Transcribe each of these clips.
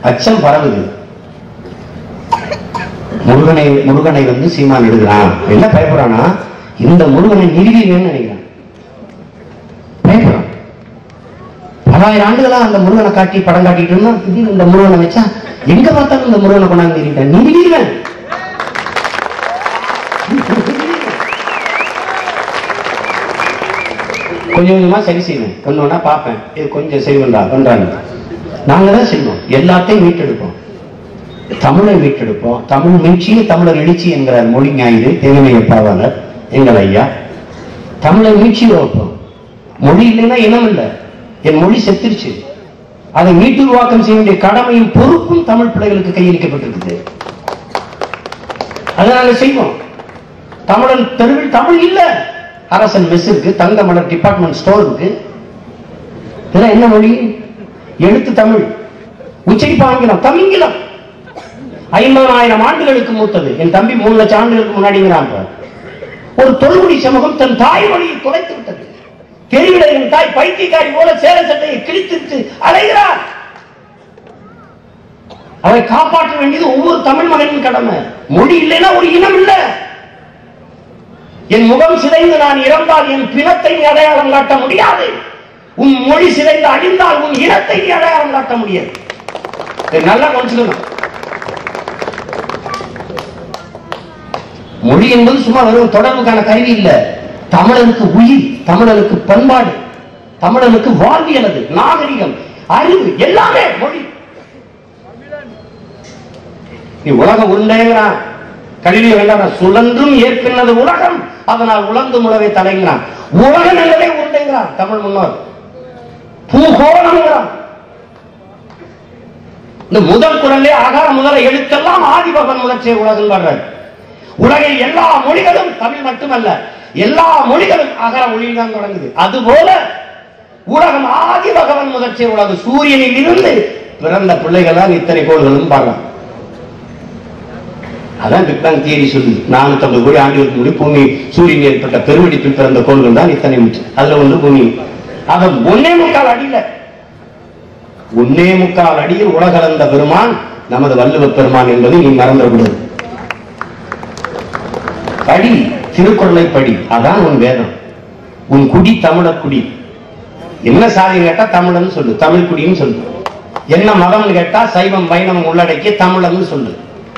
அச்சம் பரவுது முருகனை முருகனை வந்து சீமான் எடுக்கிறான் என்ன பயப்படுறானா இந்த முருகனை நிறுவீங்கன்னு நினைக்கிறான் பயப்படுறான் பலாயிரம் ஆண்டுகளா அந்த முருகனை காட்டி படம் காட்டிட்டு இருந்தா திடீர்னு இந்த முருகனை வச்சா எங்க பார்த்தாலும் இந்த முருகனை கொண்டாந்து நிறுவிட்டேன் நிறுவீங்க கொஞ்சம் கொஞ்சமா சரி செய்வேன் ஒண்ணு ஒண்ணா பார்ப்பேன் இது கொஞ்சம் செய்வேன்டா பண்றாங்க நாங்க தான் செய்வோம் எல்லாத்தையும் மீட்டெடுப்போம் தமிழை மீட்டெடுப்போம் தமிழ் மீட்சி தமிழர் எழுச்சி என்கிறார் மொழி ஞாயிறு தேவனைய பாவாளர் எங்கள் ஐயா தமிழை மீட்சி வைப்போம் மொழி இல்லைன்னா இனம் இல்லை என் மொழி செத்துருச்சு அதை மீட்டுருவாக்கம் செய்ய வேண்டிய கடமையும் பொறுப்பும் தமிழ் பிள்ளைகளுக்கு கையளிக்கப்பட்டிருக்குது அதை நாங்க செய்வோம் தமிழன் தெருவில் தமிழ் இல்ல அரசன் மெஸ் இருக்கு தங்க மலர் டிபார்ட்மெண்ட் ஸ்டோர் இருக்கு இதெல்லாம் என்ன மொழி எழுத்து தமிழ் உச்சரிப்பு ஆங்கிலம் தமிங்கிலம் ஐம்பதாயிரம் ஆண்டுகளுக்கு மூத்தது என் தம்பி மூணு லட்சம் ஆண்டுகளுக்கு முன்னாடிங்கிறான் இப்ப. ஒரு தொல்குடி சமூகம் தன் தாய் மொழியை தொலைத்து விட்டது தெருவிட என் தாய் பைத்தியக்காரி போல சேர சட்டையை கிழித்து அலைகிறார் அவரை காப்பாற்ற வேண்டியது ஒவ்வொரு தமிழ் மகனின் கடமை மொழி இல்லைன்னா ஒரு இனம் இல்ல என் முகம் சிதைந்து நான் இறந்தால் என் பிணத்தை நீ அடையாளம் காட்ட முடியாது உன் மொழி சிதைந்து அழிந்தால் உன் இனத்தை நீ அடையாளம் காட்ட முடியாது இதை நல்லா கொஞ்சம் மொழி என்பது சும்மா வெறும் தொடர்புக்கான கருவி இல்ல தமிழனுக்கு உயிர் தமிழனுக்கு பண்பாடு தமிழனுக்கு வாழ்வியல் அது நாகரிகம் அறிவு எல்லாமே மொழி நீ உலகம் உருண்டைங்கிறான் கல்வி வேண்டாம் சுழன்றும் ஏற்பினது உலகம் அதனால் உலர்ந்து முழவை தலைங்கிறான் உலக நிலவே உருண்டைங்கிறான் தமிழ் முன்னோர் பூகோளம்ங்கிறான் இந்த முதல் குரலே அகார முதல எழுத்தெல்லாம் ஆதிபகன் முதற்சே உலகம் வர்றார் உலகில் எல்லா மொழிகளும் தமிழ் மட்டுமல்ல எல்லா மொழிகளும் அகர மொழியில் தான் தொடங்குது அதுபோல உலகம் ஆதி பகவன் முதற்சே உலகம் சூரியனில் இருந்து பிறந்த பிள்ளைகளால் இத்தனை கோள்களும் பாடலாம் அதான் பிக் பேங் தியரி சொல்லுது நானூத்தி கோடி ஆண்டுகளுக்கு முன்னாடி பூமி சூரியன் ஏற்பட்ட பெருவெடிப்பில் பிறந்த கோள்கள் தான் இத்தனை மிச்சம் அதுல ஒன்று பூமி அத ஒன்னே முக்கால் அடியில ஒன்னே முக்கால் அடியில் உலகளந்த பெருமான் நமது வள்ளுவ பெருமான் என்பதை நீ மறந்துவிடுவது படி திருக்குறளை படி அதான் உன் வேதம் உன் குடி தமிழர் குடி என்ன சாதி கேட்டா தமிழன் சொல்லு தமிழ் குடின்னு சொல்லு என்ன மதம்னு கேட்டா சைவம் வைணவம் உள்ளடக்கிய தமிழன் சொல்லு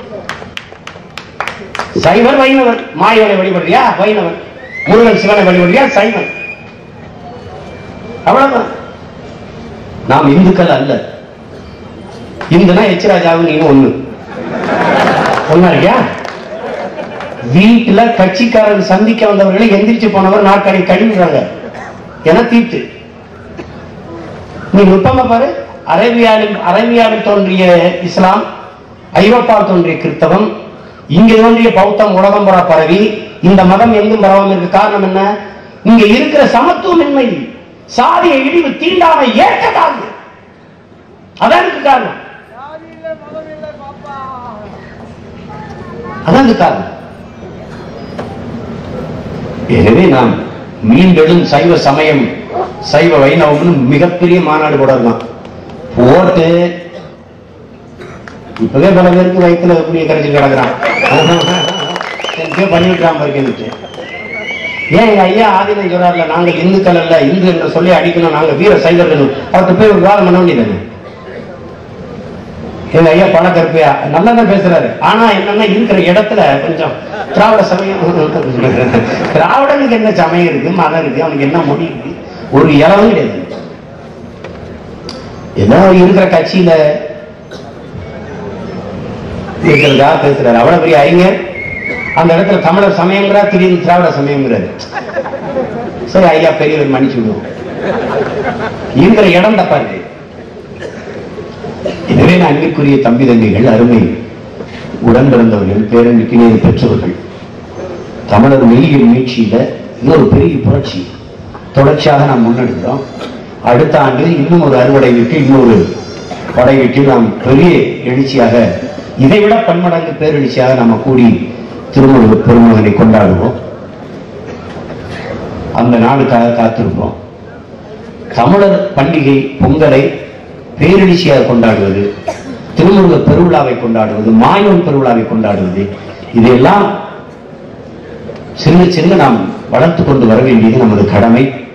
சைவர் வைணவர் மாயவனை வழிபடுறியா வைணவன் முருகன் சிவனை வழிபடுறியா சைவன் அவ்வளவுதான் நாம் இந்துக்கள் அல்ல இந்துனா எச்ராஜாவும் நீனும் ஒண்ணு ஒண்ணா இருக்கியா வீட்டுல கட்சிக்காரன் சந்திக்க வந்தவர்களை எந்திரிச்சு போனவர் நாட்களை கழிவுறாங்க என தீட்டு நீ நுட்பமா பாரு அரேபியாவில் அரேபியாவில் தோன்றிய இஸ்லாம் ஐரோப்பாவில் தோன்றிய கிறிஸ்தவம் இங்க தோன்றிய பௌத்தம் உலகம் புற பரவி இந்த மதம் எங்கும் பரவாம இருக்க காரணம் என்ன இங்க இருக்கிற சமத்துவமின்மை சாதிய இழிவு தீண்டாமை ஏற்கதாது அதான் இதுக்கு காரணம் அதான் இதுக்கு காரணம் எனவே நாம் மீண்டெழும் சைவ சமயம் சைவ வைணவம்னு மிகப்பெரிய மாநாடு போடலாம் போட்டு இப்பவே பல பேருக்கு வயிற்றுல புளிய கரைச்சி கிடக்குறான் பண்ணிவிட்டான் பாருங்க ஏன் எங்க ஐயா ஆதினம் சொல்றாருல நாங்கள் இந்துக்கள் அல்ல இந்து என்று சொல்லி அடிக்கணும் நாங்க வீர சைவர்கள் அவர்கிட்ட போய் ஒரு விவாதம் பண்ண வேண்டியது எங்க ஐயா பண கருப்பையா நல்லா தான் பேசுறாரு ஆனா என்னன்னா இருக்கிற இடத்துல கொஞ்சம் திராவிட சமயம் திராவிடனுக்கு என்ன சமயம் இருக்கு மதம் இருக்கு அவனுக்கு என்ன மொழி இருக்கு ஒரு இளவும் கிடையாது ஏதோ இருக்கிற கட்சியில இருக்கிறதுக்காக பேசுறாரு அவ்வளவு பெரிய அறிஞர் அந்த இடத்துல தமிழர் சமயங்கிறா திடீர்னு திராவிட சமயங்கிறாரு சரி ஐயா பெரியவர் மன்னிச்சு விடுவோம் இருக்கிற இடம் தப்பா இருக்கு எனவே நான் அன்பிற்குரிய தம்பி தங்கைகள் அருமை உடன் பிறந்தவர்கள் பேரன்பிக்கினே பெற்றவர்கள் தமிழர் மெய்யியல் மீட்சியில இன்னொரு பெரிய புரட்சி தொடர்ச்சியாக நாம் முன்னெடுக்கிறோம் அடுத்த ஆண்டு இன்னும் ஒரு அறுவடை விட்டு இன்னொரு படை விட்டு நாம் பெரிய எழுச்சியாக இதைவிட பன்மடங்கு பேரெழுச்சியாக நாம கூடி திருமுருக பெருமகனை கொண்டாடுவோம் அந்த நாளுக்காக காத்திருப்போம் தமிழர் பண்டிகை பொங்கலை பேரெழுச்சியாக கொண்டாடுவது திருமுருக பெருவிழாவை கொண்டாடுவது மாயோன் பெருவிழாவை கொண்டாடுவது இதையெல்லாம் சின்ன சின்ன நாம் வளர்த்து கொண்டு வர வேண்டியது நமது கடமை